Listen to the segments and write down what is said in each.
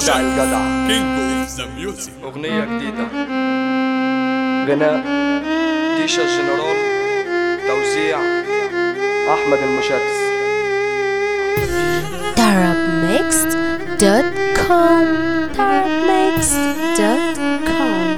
الوجع الجدع كينج اوف ذا ميوزك أغنية جديدة غناء ديشا الجنرال توزيع أحمد المشاكس Arabmixed.com Arabmixed.com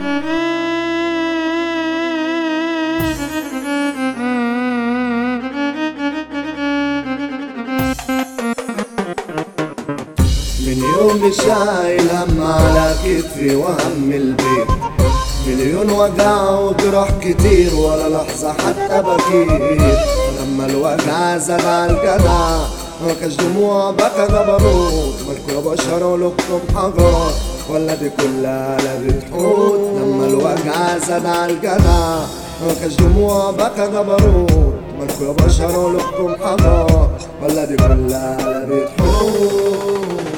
من يوم شايل هم على كتفي وهم البيت مليون وجع وجرح كتير ولا لحظة حتى بكيت لما الوجع زاد على الجدع مكاش دموع بكى جبروت مالكوا يا بشر ولكم حجار ولا دي كلها لعبة حوت لما الوجع زاد على الجدع مكاش دموع بكى جبروت مالكوا يا بشر ولكم حجار ولا دي كلها لعبة حوت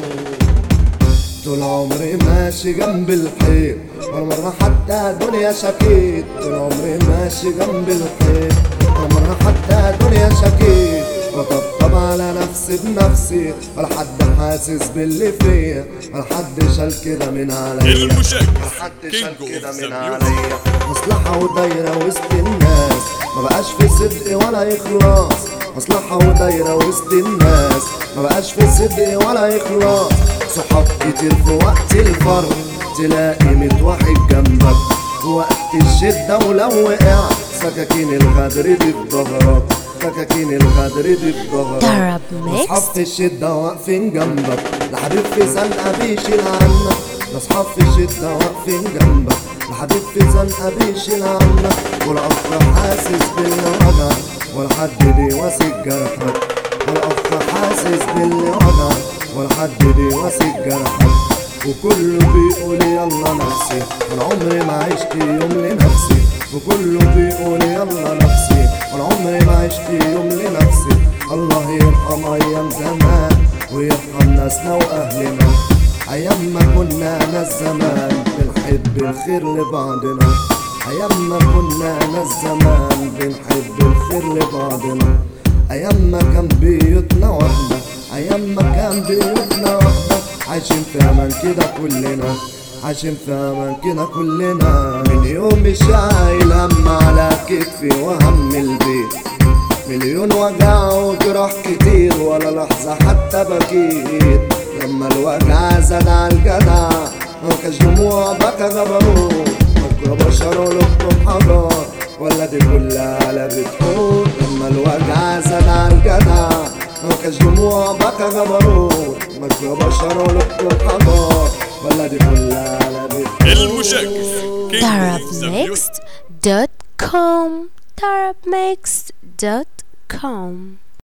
طول عمري ماشي جنب الحيط ولا مرة حتى دنيا شكيت طول عمري ماشي جنب الحيط ولا مرة حتى دنيا شكيت بطبطب على نفسي بنفسي ولا حد حاسس باللي فيا ولا حد شال كده من عليا المشاكس حد كينج شال اوف كده ذا من ميوزك عليا مصلحة ودايرة وسط الناس ما بقاش في صدق ولا إخلاص مصلحة ودايرة وسط الناس ما بقاش في صدق ولا إخلاص صحاب كتير في وقت الفرق تلاقي ميت واحد جنبك في وقت الشدة ولو وقعت سكاكين الغدر دي في ظهرك سكاكين الغدر دي في ظهرك Arabmixed اصحاب في الشدة واقفين جنبك لحبيب في زنقة بيشيل عنك اصحاب في الشدة واقفين جنبك لحبيب في زنقة بيشيل عنك ولا أخ حاسس بالوجع ولا حد بيواسي جرحك ولا أخ حاسس بالوجع ولا حد بيواسي جرحك وكله بيقول يلا نفسي انا عمري ما عشت يوم لنفسي وكله بيقول يلا نفسي انا عمري ما عشت يوم لنفسي الله يرحم ايام زمان ويرحم ناسنا واهلنا ايام ما كنا ناس زمان بنحب الخير لبعضنا ايام ما كنا ناس زمان بنحب الخير لبعضنا ايام ما كان بيوتنا واحده ايام ما كان بيوتنا واحده عايشين في امان كده كلنا عايشين في امان كده كلنا من يوم شايل هم على كتفي وهم البيت مليون وجع وجراح كتير ولا لحظة حتى بكيت لما الوجع زاد على الجدع مكاش دموع بكى جبروت مكوا بشر ولكم حجار ولا دي كلها لعبة حوت لما الوجع زاد على الجدع مكاش دموع بكى جبروت مكوا بشر ولكم حجار ولا دي كلها لعبة حوت المشاكس كينج اوف ذا ميوزك Arabmixed.com Arabmixed.com